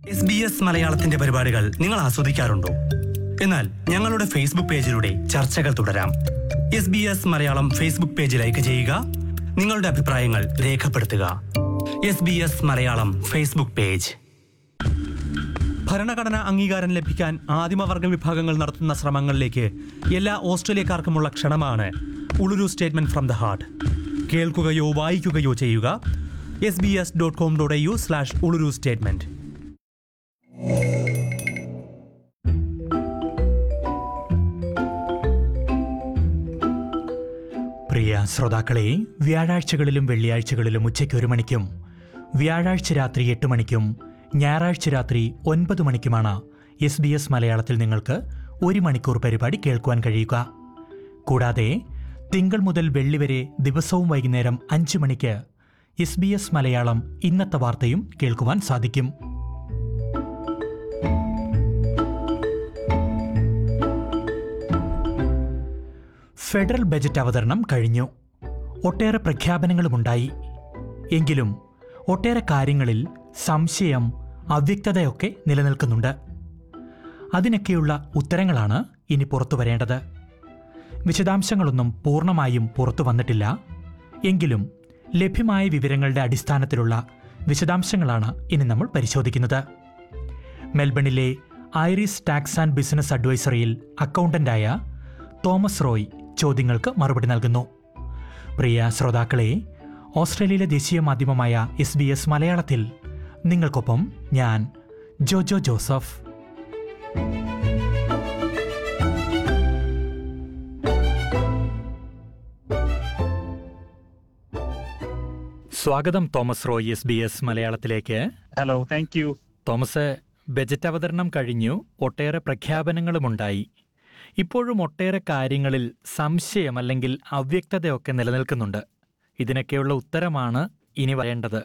S B S മലയാളത്തിന്റെ പരിപാടികൾ നിങ്ങൾ ആസ്വദിക്കാറുണ്ടോ എന്നാൽ ഞങ്ങളുടെ ഫേസ്ബുക്ക് പേജിലൂടെ ചർച്ചകൾ തുടരാം S B S Malayalam Facebook page like ചെയ്യുക നിങ്ങളുടെ അഭിപ്രായങ്ങൾ രേഖപ്പെടുത്തുക S B S Malayalam Facebook page ഭരണഘടനാ അംഗീകാരം ലഭിക്കാൻ ആദിമവർഗ വിഭാഗങ്ങൾ നടത്തുന്ന ശ്രമങ്ങളിലേക്ക് എല്ലാ ഓസ്ട്രേലിയക്കാർക്കുമുള്ള ക്ഷണമാണ് Uluru statement from the heart കേൾക്കുകയോ വായിക്കുകയോ ചെയ്യുക S B S dot com dot U slash Uluru statement പ്രിയ ശ്രോതാക്കളെ വ്യാഴാഴ്ചകളിലും വെള്ളിയാഴ്ചകളിലും ഉച്ചയ്ക്ക് ഒരു മണിക്കും വ്യാഴാഴ്ച രാത്രി എട്ട് മണിക്കും ഞായറാഴ്ച രാത്രി ഒൻപത് മണിക്കുമാണ് എസ് ബി എസ് മലയാളത്തിൽ നിങ്ങൾക്ക് ഒരു മണിക്കൂർ പരിപാടി കേൾക്കുവാൻ കഴിയുക കൂടാതെ തിങ്കൾ മുതൽ വെള്ളി വരെ ദിവസവും വൈകുന്നേരം അഞ്ച് മണിക്ക് എസ് ബി എസ് മലയാളം ഇന്നത്തെ വാർത്തയും കേൾക്കുവാൻ സാധിക്കും ഫെഡറൽ ബജറ്റ് അവതരണം കഴിഞ്ഞു ഒട്ടേറെ പ്രഖ്യാപനങ്ങളുമുണ്ടായി എങ്കിലും ഒട്ടേറെ കാര്യങ്ങളിൽ സംശയം അവ്യക്തതയൊക്കെ നിലനിൽക്കുന്നുണ്ട് അതിനൊക്കെയുള്ള ഉത്തരങ്ങളാണ് ഇനി പുറത്തു വരേണ്ടത് വിശദാംശങ്ങളൊന്നും പൂർണ്ണമായും പുറത്തു വന്നിട്ടില്ല എങ്കിലും ലഭ്യമായ വിവരങ്ങളുടെ അടിസ്ഥാനത്തിലുള്ള വിശദാംശങ്ങളാണ് ഇനി നമ്മൾ പരിശോധിക്കുന്നത് മെൽബണിലെ ഐറിസ് ടാക്സ് ആൻഡ് ബിസിനസ് അഡ്വൈസറിയിൽ അക്കൗണ്ടന്റായ തോമസ് റോയ് ചോദ്യങ്ങൾക്ക് മറുപടി നൽകുന്നു പ്രിയ ശ്രോതാക്കളെ ഓസ്ട്രേലിയയിലെ ദേശീയ മാധ്യമമായ എസ് ബി എസ് മലയാളത്തിൽ നിങ്ങൾക്കൊപ്പം ഞാൻ ജോജോ ജോസഫ് സ്വാഗതം Thomas Roy S B S മലയാളത്തിലേക്ക് hello thank you Thomas budget അവതരണം കഴിഞ്ഞു ഒട്ടേറെ പ്രഖ്യാപനങ്ങളുമുണ്ടായി ഇപ്പോഴും ഒട്ടേറെ കാര്യങ്ങളിൽ സംശയം അല്ലെങ്കിൽ അവ്യക്തതയൊക്കെ നിലനിൽക്കുന്നുണ്ട് ഇതിനൊക്കെയുള്ള ഉത്തരമാണ് ഇനി വരേണ്ടത്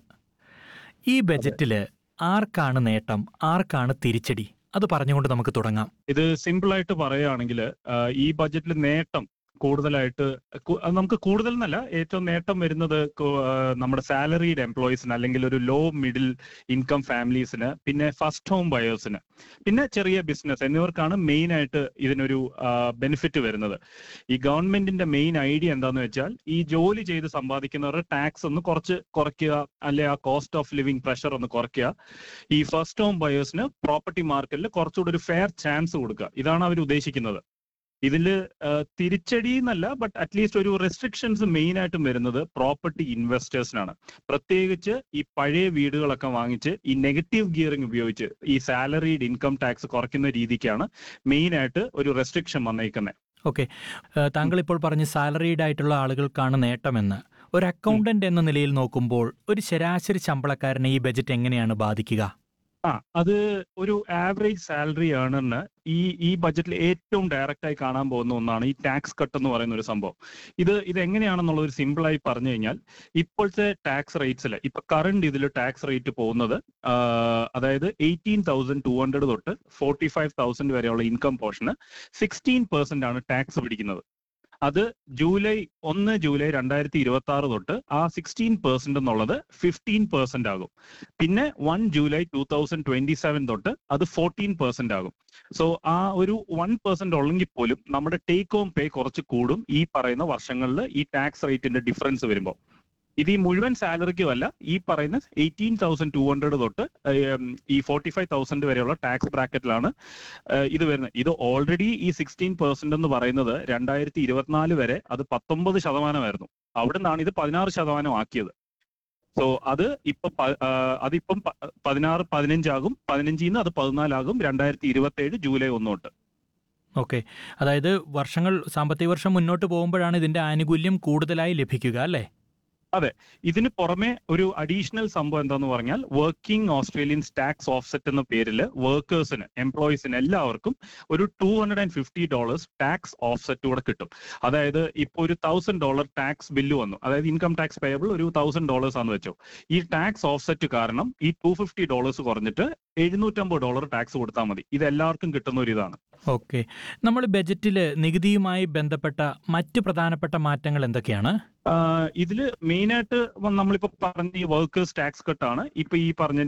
ഈ ബജറ്റിൽ ആർക്കാണ് നേട്ടം ആർക്കാണ് തിരിച്ചടി അത് പറഞ്ഞുകൊണ്ട് നമുക്ക് തുടങ്ങാം ഇത് സിമ്പിൾ ആയിട്ട് പറയുകയാണെങ്കിൽ ഈ ബജറ്റിൽ നേട്ടം കൂടുതലായിട്ട് കു- അത് നമുക്ക് കൂടുതൽ എന്നല്ല ഏറ്റവും നേട്ടം വരുന്നത് കു- ആ, നമ്മുടെ സാലറീഡ് എംപ്ലോയീസിന് അല്ലെങ്കിൽ ഒരു ലോ മിഡിൽ ഇൻകം ഫാമിലീസിന് പിന്നെ ഫസ്റ്റ് ഹോം ബയേഴ്സിന് പിന്നെ ചെറിയ ബിസിനസ് എന്നിവർക്കാണ് മെയിൻ ആയിട്ട് ഇതിനൊരു ബെനിഫിറ്റ് വരുന്നത് ഈ ഗവൺമെന്റിന്റെ മെയിൻ ഐഡിയ എന്താന്ന് വെച്ചാൽ ഈ ജോലി ചെയ്ത് സമ്പാദിക്കുന്നവരുടെ ടാക്സ് ഒന്ന് കുറച്ച് കുറയ്ക്കുക അല്ലെ ആ കോസ്റ്റ് ഓഫ് ലിവിങ് പ്രഷർ ഒന്ന് കുറയ്ക്കുക ഈ ഫസ്റ്റ് ഹോം ബയേഴ്സിന് പ്രോപ്പർട്ടി മാർക്കറ്റിൽ കുറച്ചുകൂടി ഒരു ഫെയർ ചാൻസ് കൊടുക്കുക ഇതാണ് അവർ ഉദ്ദേശിക്കുന്നത് ഇതില് തിരിച്ചടി എന്നല്ല ബട്ട് അറ്റ്ലീസ്റ്റ് ഒരു റെസ്ട്രിക്ഷൻസ് മെയിൻ ആയിട്ടും വരുന്നത് പ്രോപ്പർട്ടി ഇൻവെസ്റ്റേഴ്സിനാണ് പ്രത്യേകിച്ച് ഈ പഴയ വീടുകളൊക്കെ വാങ്ങിച്ച് ഈ നെഗറ്റീവ് ഗിയറിംഗ് ഉപയോഗിച്ച് ഈ സാലറീഡ് ഇൻകം ടാക്സ് കുറയ്ക്കുന്ന രീതിക്കാണ് മെയിൻ ആയിട്ട് ഒരു റെസ്ട്രിക്ഷൻ വന്നേക്കുന്നത് ഓക്കെ താങ്കൾ ഇപ്പോൾ പറഞ്ഞ സാലറീഡ് ആയിട്ടുള്ള ആളുകൾക്കാണ് നേട്ടമെന്ന് ഒരു അക്കൗണ്ടന്റ് എന്ന നിലയിൽ നോക്കുമ്പോൾ ഒരു ശരാശരി ശമ്പളക്കാരനെ ഈ ബജറ്റ് എങ്ങനെയാണ് ബാധിക്കുക ആ അത് ഒരു ആവറേജ് സാലറി ഏണറിന് ഈ ഈ ബജറ്റിൽ ഏറ്റവും ഡയറക്റ്റ് ആയി കാണാൻ പോകുന്ന ഒന്നാണ് ഈ ടാക്സ് കട്ട് എന്ന് പറയുന്ന ഒരു സംഭവം ഇത് ഇത് എങ്ങനെയാണെന്നുള്ളത് ഒരു സിമ്പിൾ ആയി പറഞ്ഞു കഴിഞ്ഞാൽ ഇപ്പോഴത്തെ ടാക്സ് റേറ്റ്സിൽ ഇപ്പൊ കറണ്ട് ഇതിൽ ടാക്സ് റേറ്റ് പോകുന്നത് ആ, അതായത് എയ്റ്റീൻ തൗസൻഡ് ടു ഹൺഡ്രഡ് തൊട്ട് ഫോർട്ടി ഫൈവ് തൗസൻഡ് വരെയുള്ള ഇൻകം പോർഷന് സിക്സ്റ്റീൻ പെർസെന്റ് ആണ് ടാക്സ് പിടിക്കുന്നത് അത് ജൂലൈ ഒന്ന് ജൂലൈ രണ്ടായിരത്തി ഇരുപത്തി ആറ് തൊട്ട് ആ സിക്സ്റ്റീൻ പെർസെന്റ് എന്നുള്ളത് ഫിഫ്റ്റീൻ പെർസെന്റ് ആകും പിന്നെ one July two thousand twenty seven തൊട്ട് അത് ഫോർട്ടീൻ പെർസെന്റ് ആകും സോ ആ ഒരു വൺ പെർസെന്റ് ഉള്ളെങ്കിൽ പോലും നമ്മുടെ ടേക്ക് ഹോം പേ കുറച്ച് കൂടും ഈ പറയുന്ന വർഷങ്ങളിൽ ഈ ടാക്സ് റേറ്റിന്റെ ഡിഫറൻസ് വരുമ്പോൾ ഇത് ഈ മുഴുവൻ സാലറിക്കും അല്ല ഈ പറയുന്ന എയ്റ്റീൻ തൗസൻഡ് ടു ഹൺഡ്രഡ് തൊട്ട് ഏം, ഈ ഫോർട്ടി ഫൈവ് തൗസൻഡ് വരെയുള്ള ടാക്സ് ബ്രാക്കറ്റിലാണ് ഏഹ്, ഇത് വരുന്നത് ഇത് ഓൾറെഡി ഈ സിക്സ്റ്റീൻ പെർസെന്റ് എന്ന് പറയുന്നത് രണ്ടായിരത്തി ഇരുപത്തിനാല് വരെ അത് പത്തൊമ്പത് ശതമാനമായിരുന്നു അവിടെ നിന്നാണ് ഇത് പതിനാറ് ശതമാനം ആക്കിയത് സോ അത് ഇപ്പൊ പ- ആ, അതിപ്പം പ- പതിനാറ് പതിനഞ്ചാകും പതിനഞ്ചിൽ നിന്ന് അത് പതിനാലാകും രണ്ടായിരത്തി ഇരുപത്തി ഏഴ് ജൂലൈ ഒന്ന് തൊട്ട് ഓക്കെ അതായത് വർഷങ്ങൾ സാമ്പത്തിക വർഷം മുന്നോട്ട് പോകുമ്പോഴാണ് ഇതിന്റെ ആനുകൂല്യം കൂടുതലായി ലഭിക്കുക അല്ലേ ഇതിന് പുറമെ ഒരു അഡീഷണൽ സംഭവം എന്താന്ന് പറഞ്ഞാൽ വർക്കിംഗ് ഓസ്ട്രേലിയൻ ടാക്സ് ഓഫ്സെറ്റ് എന്ന പേരിൽ വർക്കേഴ്സിന് എംപ്ലോയീസിന് എല്ലാവർക്കും ഒരു two hundred and fifty dollars tax offset കൂടെ കിട്ടും അതായത് ഇപ്പോൾ ഒരു തൗസൻഡ് ഡോളർ ടാക്സ് ബില്ല് വന്നു അതായത് ഇൻകം ടാക്സ് പേയബിൾ ഒരു തൗസൻഡ് ഡോളേഴ്സ് ആണെന്ന് വെച്ചോ ഈ ടാക്സ് ഓഫ്സെറ്റ് കാരണം ഈ ടു ഫിഫ്റ്റി ഡോളേഴ്സ് കുറഞ്ഞിട്ട് എഴുന്നൂറ്റമ്പത് ഡോളർ ടാക്സ് കൊടുത്താൽ മതി ഇത് എല്ലാവർക്കും കിട്ടുന്ന ഒരു ഇതാണ് ഓക്കെ നമ്മൾ ബജറ്റിൽ നികുതിയുമായി ബന്ധപ്പെട്ട മറ്റ് പ്രധാനപ്പെട്ട മാറ്റങ്ങൾ എന്തൊക്കെയാണ് ആഹ് ഇതില് മെയിൻ ആയിട്ട് വ- നമ്മളിപ്പോ പറഞ്ഞ ഈ വർക്കേഴ്സ് ടാക്സ് കട്ടാണ് ഇപ്പൊ ഈ പറഞ്ഞ